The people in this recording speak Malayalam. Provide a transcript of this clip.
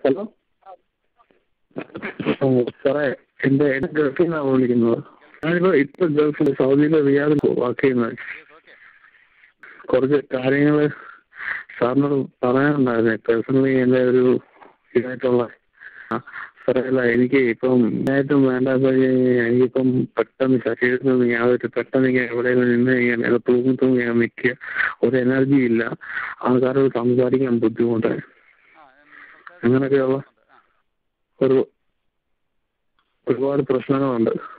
ഹലോ ഓ സാറേ എൻ്റെ എൻ്റെ ഗൾഫിൽ നിന്നാണ് വിളിക്കുന്നത് ഞാനിപ്പോൾ ഇപ്പോൾ ഗൾഫിൽ സൗദിയിൽ റിയാദിൽ വർക്ക് ചെയ്യുന്നത് കുറച്ച് കാര്യങ്ങൾ സാറിനോട് പറയാനുണ്ടായിരുന്നേ പേഴ്സണലി എൻ്റെ ഒരു ഇതായിട്ടുള്ള ആ സാറേ അല്ല എനിക്ക് ഇപ്പം മെയിനായിട്ടും വേണ്ടത് എനിക്കിപ്പം പെട്ടെന്ന് ശരീരത്തിൽ നിന്ന് യാതൊരു പെട്ടെന്ന് ഇങ്ങനെ എവിടെയെങ്കിലും നിന്ന് കഴിഞ്ഞാൽ അത് തൂങ്ങി തൂങ്ങി ഞാൻ നിൽക്കുക ഒരു എനർജി ഇല്ല ആൾക്കാരോട് സംസാരിക്കാൻ ബുദ്ധിമുട്ട് അങ്ങനെയൊക്കെയുള്ള ഒരു ഒരുപാട് പ്രശ്നങ്ങളുണ്ട്